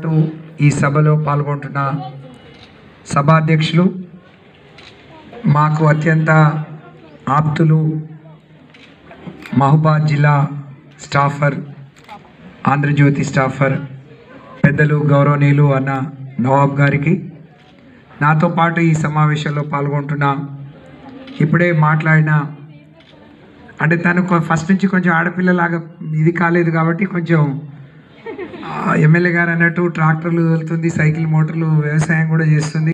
పాటు ఈ సభలో పాల్గొంటున్న సభాధ్యక్షులు మాకు అత్యంత ఆప్తులు మహబాద్ జిల్లా స్టాఫర్ ఆంధ్రజ్యోతి స్టాఫర్ పెద్దలు గౌరవనీయులు అన్న నవాబ్ గారికి నాతో పాటు ఈ సమావేశంలో పాల్గొంటున్న ఇప్పుడే మాట్లాడిన అంటే తను కొ- ఫస్ట్ నుంచి కొంచెం ఆడపిల్లలాగా ఇది కాలేదు కాబట్టి కొంచెం ఆ, ఎమ్మెల్యే గారు అన్నట్టు ట్రాక్టర్లు వెళ్తుంది సైకిల్ మోటార్లు వ్యవసాయం కూడా చేస్తుంది